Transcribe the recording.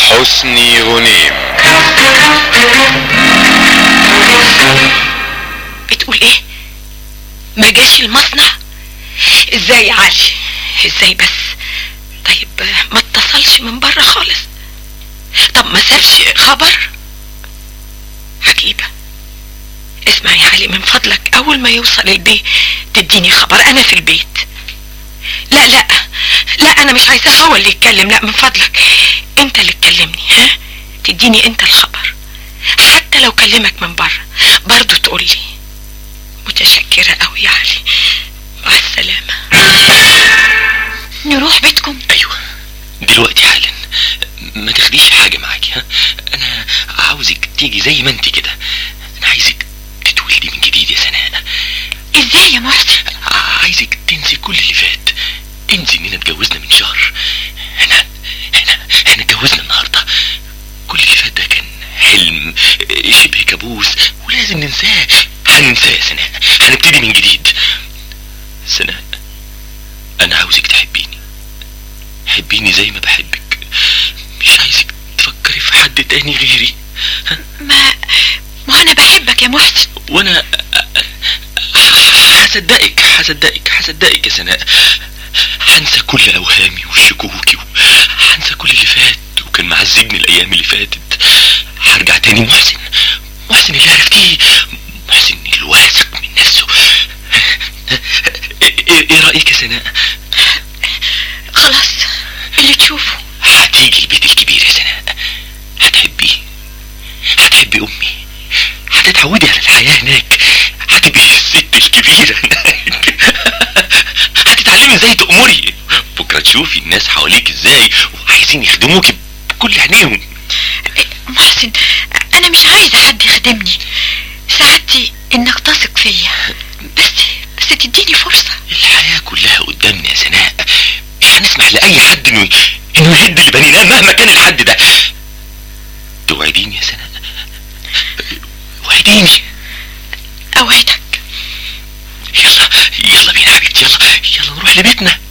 حسني غنيم بتقول ايه ما جاش المصنع ازاي يا علي ازاي بس طيب ما اتصلش من بره خالص طب ما سابش خبر عجيبة اسمع يا علي من فضلك اول ما يوصل البيت تديني خبر انا في البيت لا لا لا انا مش عايزاه هو اللي يتكلم لا من فضلك انت اللي تكلمني ها تديني انت الخبر حتى لو كلمك من بره برضو تقول لي متشكرة قوي يا علي مع السلامة نروح بيتكم ايوه دلوقتي حالا ما تاخديش حاجه معاكي ها انا عاوزك تيجي زي ما انت كده انا عايزك تتولدي من جديد يا سناء ازاي يا محسن عايزك تنسي كل اللي فات انسي اننا اتجوزنا من شهر احنا احنا احنا اتجوزنا النهارده كل اللي فات ده كان حلم شبه كابوس ولازم ننساه هننساه يا سناء هنبتدي من جديد سناء انا عاوزك تحبيني حبيني زي ما بحبك مش عايزك تفكري في حد تاني غيري ها؟ ما ما انا بحبك يا محسن وانا هصدقك هصدقك هصدقك يا سناء هنسى كل اوهامي وشكوكي هنسى كل اللي فات وكان معذبني الايام اللي فاتت هرجع تاني محسن محسن اللي عرفتيه محسن الواثق من نفسه ايه إيه رايك يا سناء خلاص اللي تشوفه هتيجي البيت الكبير يا سناء هتحبيه هتحبي امي هتتعودي على الحياه هناك هتبقي الست الكبيره هناك هتتعلمي ازاي تأمري بكره تشوفي الناس حواليك ازاي وعايزين يخدموكي بكل عينيهم محسن انا مش عايزة حد يخدمني سعادتي انك تثق فيا بس بس تديني فرصة الحياه كلها قدامنا يا سناء مش هنسمح لاي حد انه انه يهد اللي بنيناه مهما كان الحد ده توعديني يا سناء وعديني اوعدك يلا يلا بينا يا حبيبتي يلا يلا نروح لبيتنا